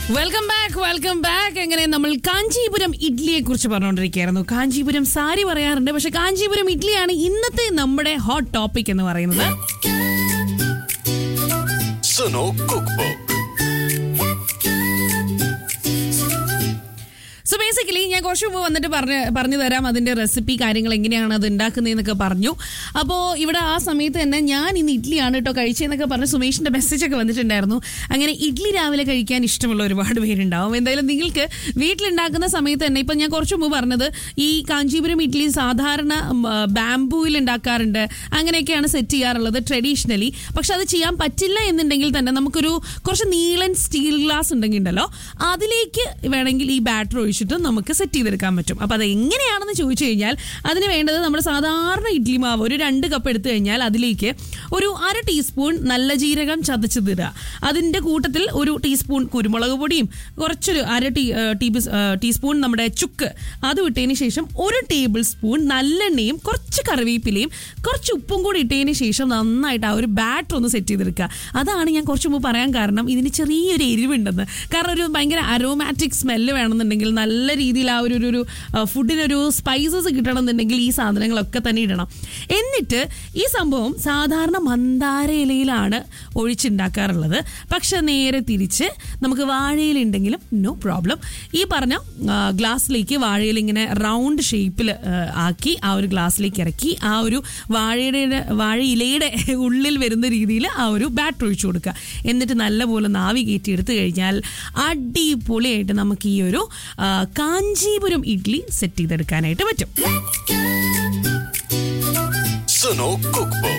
welcome back welcome back എങ്ങനെ നമ്മൾ കാഞ്ചീപുരം ഇഡ്ലിയെ കുറിച്ച് പറഞ്ഞുകൊണ്ടിരിക്കുകയായിരുന്നു കാഞ്ചീപുരം സാരി പറയാറുണ്ട് പക്ഷെ കാഞ്ചീപുരം ഇഡ്ലിയാണ് ഇന്നത്തെ നമ്മുടെ ഹോട്ട് ടോപ്പിക് എന്ന് പറയുന്നത് സുനോ കുക്ക് സോ ബേസിക്കലി ഞാൻ കുറച്ച് മുമ്പ് വന്നിട്ട് പറഞ്ഞ് പറഞ്ഞു തരാം അതിന്റെ റെസിപ്പി കാര്യങ്ങൾ എങ്ങനെയാണ് അത് ഉണ്ടാക്കുന്നതെന്നൊക്കെ പറഞ്ഞു അപ്പോൾ ഇവിടെ ആ സമയത്ത് തന്നെ ഞാൻ ഇന്ന് ഇഡ്ഡലിയാണ് കേട്ടോ കഴിച്ചതെന്നൊക്കെ പറഞ്ഞ് സുമേഷിന്റെ മെസ്സേജ് ഒക്കെ വന്നിട്ടുണ്ടായിരുന്നു അങ്ങനെ ഇഡ്ഡലി രാവിലെ കഴിക്കാൻ ഇഷ്ടമുള്ള ഒരുപാട് പേരുണ്ടാവും എന്തായാലും നിങ്ങൾക്ക് വീട്ടിലുണ്ടാക്കുന്ന സമയത്ത് തന്നെ ഇപ്പം ഞാൻ കുറച്ച് മുമ്പ് പറഞ്ഞത് ഈ കാഞ്ചീപുരം ഇഡ്ഡലി സാധാരണ ബാംബൂയിൽ ഉണ്ടാക്കാറുണ്ട് അങ്ങനെയൊക്കെയാണ് സെറ്റ് ചെയ്യാറുള്ളത് ട്രഡീഷണലി പക്ഷെ അത് ചെയ്യാൻ പറ്റില്ല എന്നുണ്ടെങ്കിൽ തന്നെ നമുക്കൊരു കുറച്ച് നീളൻ സ്റ്റീൽ ഗ്ലാസ് ഉണ്ടെങ്കിൽ ഉണ്ടല്ലോ അതിലേക്ക് വേണമെങ്കിൽ ഈ ബാറ്റർ ഒഴിച്ചിട്ട് നമുക്ക് സെറ്റ് ചെയ്തെടുക്കാൻ പറ്റും അപ്പോൾ അത് എങ്ങനെയാണെന്ന് ചോദിച്ചു കഴിഞ്ഞാൽ അതിന് വേണ്ടത് നമ്മുടെ സാധാരണ ഇഡ്ലി മാവ് ഒരു രണ്ട് കപ്പ് എടുത്തു കഴിഞ്ഞാൽ അതിലേക്ക് ഒരു അര ടീസ്പൂൺ നല്ല ജീരകം ചതച്ചതിടുക അതിൻ്റെ കൂട്ടത്തിൽ ഒരു ടീസ്പൂൺ കുരുമുളക് പൊടിയും കുറച്ചൊരു അര ടീ ഏ, ടീ- ഏ, ടീസ്പൂൺ നമ്മുടെ ചുക്ക് അത് ഇട്ടതിന് ശേഷം ഒരു ടേബിൾ സ്പൂൺ നല്ലെണ്ണയും കുറച്ച് കറിവേപ്പിലയും കുറച്ച് ഉപ്പും കൂടി ഇട്ടതിന് ശേഷം നന്നായിട്ട് ആ ഒരു ബാറ്റർ ഒന്ന് സെറ്റ് ചെയ്തെടുക്കുക അതാണ് ഞാൻ കുറച്ച് മുമ്പ് പറയാൻ കാരണം ഇതിന് ചെറിയൊരു എരിവുണ്ടെന്ന് കാരണം ഒരു ഭയങ്കര അരോമാറ്റിക് സ്മെല്ല് വേണമെന്നുണ്ടെങ്കിൽ നല്ല രീതിയിൽ ആ ഒരു ഒരു- ഒരു ആ, ഫുഡിനൊരു സ്പൈസസ് കിട്ടണമെന്നുണ്ടെങ്കിൽ ഈ സാധനങ്ങളൊക്കെ തന്നെ ഇടണം എന്നിട്ട് ഈ സംഭവം സാധാരണ മന്ദാര ഇലയിലാണ് ഒഴിച്ചുണ്ടാക്കാറുള്ളത് പക്ഷെ നേരെ തിരിച്ച് നമുക്ക് വാഴയിലുണ്ടെങ്കിലും നോ പ്രോബ്ലം ഈ പറഞ്ഞ ആ, ഗ്ലാസ്സിലേക്ക് വാഴയിൽ ഇങ്ങനെ റൗണ്ട് ഷേപ്പിൽ ആക്കി ആ ഒരു ഗ്ലാസ്സിലേക്ക് ഇറക്കി ആ ഒരു വാഴയുടെ വാഴയിലയുടെ ഉള്ളിൽ വരുന്ന രീതിയിൽ ആ ഒരു ബാറ്റർ ഒഴിച്ചു കൊടുക്കുക എന്നിട്ട് നല്ലപോലെ നാവി കയറ്റി എടുത്തു കഴിഞ്ഞാൽ അടിപൊളിയായിട്ട് നമുക്ക് ഈ ഒരു ആ, കാഞ്ചീപുരം ഇഡ്ഡലി സെറ്റ് ചെയ്തെടുക്കാനായിട്ട് പറ്റും സുനോ കുക്ക്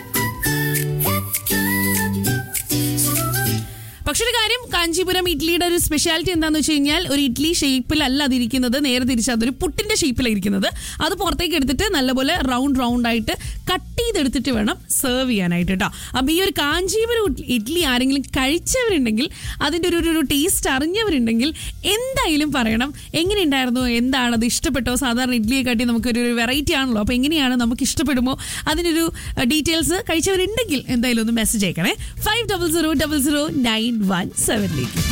പക്ഷെ ഒരു കാര്യം കാഞ്ചീപുരം ഇഡ്ലിയുടെ ഒരു സ്പെഷ്യാലിറ്റി എന്താന്ന് വെച്ച് കഴിഞ്ഞാൽ ഒരു ഇഡ്ലി ഷേപ്പിലല്ല അതിരിക്കുന്നത് നേരെ തിരിച്ച് അതൊരു പുട്ടിന്റെ ഷേപ്പിലാണ് ഇരിക്കുന്നത് അത് പുറത്തേക്ക് എടുത്തിട്ട് നല്ലപോലെ റൗണ്ട് റൗണ്ട് ആയിട്ട് കട്ട് ചെയ്തെടുത്തിട്ട് വേണം സെർവ് ചെയ്യാനായിട്ട് കേട്ടോ അപ്പൊ ഈ ഒരു കാഞ്ചീപുരം ഇഡ്- ഇഡ്ലി ആരെങ്കിലും കഴിച്ചവരുണ്ടെങ്കിൽ അതിന്റെ ഒരു ഒരു ടേസ്റ്റ് അറിഞ്ഞവരുണ്ടെങ്കിൽ എന്തായാലും പറയണം എങ്ങനെയുണ്ടായിരുന്നു എന്താണ് അത് ഇഷ്ടപ്പെട്ടോ സാധാരണ ഇഡ്ലിയെ കാട്ടി നമുക്കൊരു വെറൈറ്റി ആണല്ലോ അപ്പൊ എങ്ങനെയാണ് നമുക്ക് ഇഷ്ടപ്പെടുമോ അതിനൊരു ഡീറ്റെയിൽസ് കഴിച്ചവരുണ്ടെങ്കിൽ എന്തായാലും ഒന്ന് മെസ്സേജ് അയക്കണേ five double zero double zero nine one സെവനിലേക്ക്